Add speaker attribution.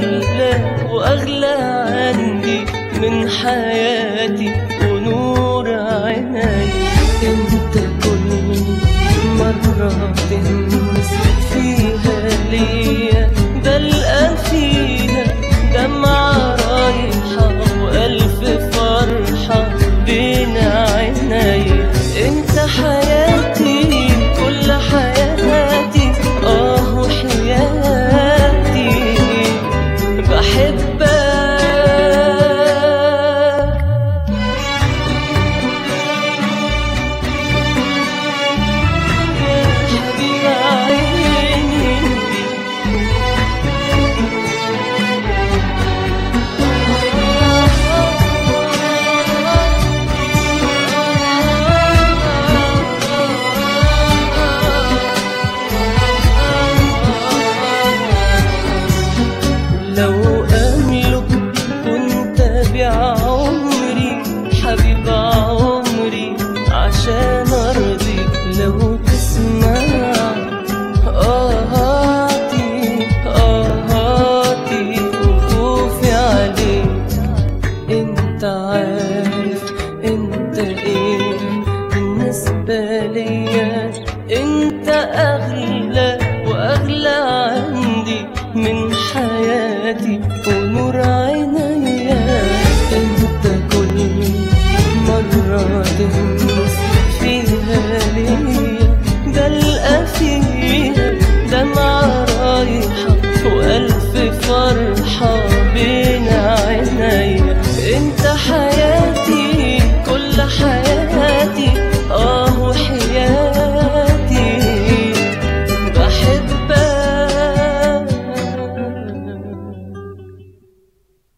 Speaker 1: أغلى وأغلى عندي من حياتي ونور عيني انت كل مرة تهمس فيها ليا بلقى فيها دمعة رايحة وألف فرحة بين عيني انت حياتي كل حياتي اه وحياتي بحبك يا حبيب عيني لو أملك كنت أبيع عمري حبيب عمري عشان أرضيك لو تسمع آهاتي آهاتي وخوفي عليك انت عارف انت ايه بالنسبة ليا انت اغلى واغلى عندي من حياتي ونور عينيا انت كل مرة تهمس فيها ليا بلقى فيها دمعة رايحة وألف فرحة